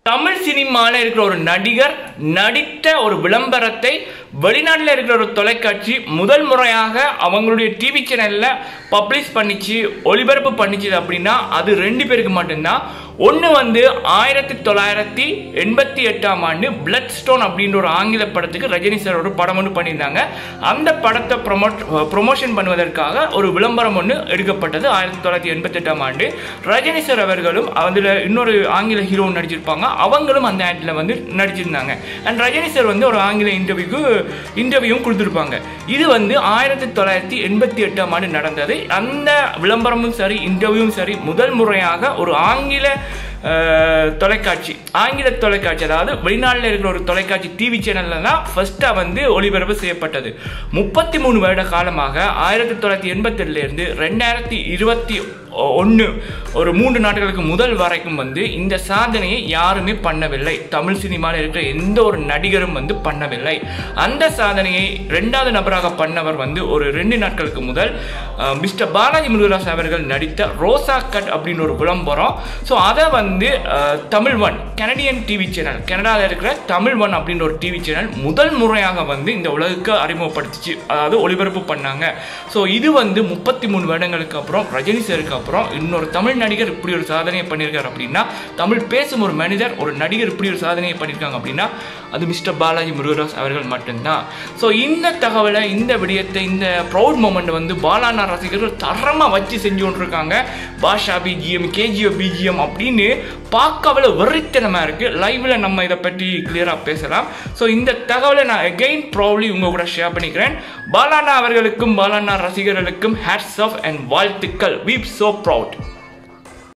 தமிழ் சினிமாவில் இருக்கிற ஒரு நடிகர் நடித்த ஒரு விளம்பரத்தை வெளிநாட்டில் இருக்கிற ஒரு தொலைக்காட்சி முதல் முறையாக அவங்களுடைய டிவி சேனலில் பப்ளிஷ் பண்ணிச்சு ஒளிபரப்பு பண்ணிச்சு அப்படின்னா அது ரெண்டு பேருக்கு மட்டும்தான் ஒன்று வந்து ஆயிரத்தி தொள்ளாயிரத்தி எண்பத்தி எட்டாம் ஆண்டு பிளட் ஸ்டோன் அப்படின்ற ஒரு ஆங்கில படத்துக்கு ரஜினி சார் ஒரு படம் ஒன்று பண்ணியிருந்தாங்க அந்த படத்தை ப்ரொமோட் ப்ரொமோஷன் பண்ணுவதற்காக ஒரு விளம்பரம் ஒன்று எடுக்கப்பட்டது ஆயிரத்தி தொள்ளாயிரத்தி எண்பத்தி எட்டாம் ஆண்டு ரஜினி சார் அவர்களும் அதில் இன்னொரு ஆங்கில ஹீரோ நடிச்சிருப்பாங்க அவங்களும் அந்த ஆட்டில் வந்து நடிச்சிருந்தாங்க அண்ட் ரஜினி சார் வந்து ஒரு ஆங்கில இன்டர்வியூக்கு இன்டர்வியூவும் கொடுத்துருப்பாங்க இது வந்து ஆயிரத்தி தொள்ளாயிரத்தி எண்பத்தி எட்டாம் ஆண்டு நடந்தது அந்த விளம்பரமும் சரி இன்டர்வியூவும் சரி முதல் முறையாக ஒரு ஆங்கில அஹ், தொலைக்காட்சி ஆங்கில தொலைக்காட்சி அதாவது வெளிநாட்டில் இருக்கிற ஒரு தொலைக்காட்சி டிவி சேனல்ல தான் ஃபர்ஸ்ட்டாக வந்து ஒளிபரப்பு செய்யப்பட்டது முப்பத்தி மூணு வருட காலமாக ஆயிரத்தி தொள்ளாயிரத்தி எண்பத்தெட்டுல இருந்து ரெண்டாயிரத்தி இருபத்தி ஒன்று ஒரு மூன்று நாட்களுக்கு முதல் வரைக்கும் வந்து இந்த சாதனையை யாருமே பண்ணவில்லை தமிழ் சினிமாவில் இருக்கிற எந்த ஒரு நடிகரும் வந்து பண்ணவில்லை அந்த சாதனையை ரெண்டாவது நபராக பண்ணவர் வந்து ஒரு ரெண்டு நாட்களுக்கு முதல் அஹ், மிஸ்டர் பாலாஜி முருகதாஸ் அவர்கள் நடித்த ரோசா கட் அப்படின்னு ஒரு விளம்பரம் ஸோ அதை வந்து uh, Tamil one Canadian TV channel கனடாவில் இருக்கிற தமிழ் ஒன் அப்படின்ற ஒரு டிவி சேனல் முதல் முறையாக வந்து இந்த உலகுக்கு அறிமுகப்படுத்திச்சு அதாவது ஒளிபரப்பு பண்ணாங்க ஸோ இது வந்து முப்பத்தி மூணு வருடங்களுக்கு அப்புறம் ரஜினி சாருக்கு அப்புறம் இன்னொரு தமிழ் நடிகர் இப்படி ஒரு சாதனையை பண்ணியிருக்காரு அப்படின்னா தமிழ் பேசும் ஒரு மனிதர் ஒரு நடிகர் இப்படி ஒரு சாதனையை பண்ணியிருக்காங்க அப்படின்னா அது மிஸ்டர் பாலாஜி முருகதாஸ் அவர்கள் மட்டும்தான் ஸோ இந்த தகவலை இந்த விடயத்தை இந்த ப்ரௌட் மூமெண்ட் வந்து பாலானா ரசிகர்கள் தரமாக வச்சு செஞ்சு கொண்டிருக்காங்க பாஷா பிஜிஎம் கேஜிஓ பிஜிஎம் அப்படின்னு பார்க்க அவ்வளோ வெறித்தனமாக இருக்குது லைவில் நம்ம இதை பற்றி கிளியராக பேசலாம் ஸோ இந்த தகவலை நான் அகெயின் ப்ராப்ளி உங்கள் கூட ஷேர் பண்ணிக்கிறேன் பாலானா அவர்களுக்கும் பாலானா ரசிகர்களுக்கும் ஹேட்ஸ் ஆஃப் அண்ட் வாழ்த்துக்கள் வீப் சோ ப்ரவுட்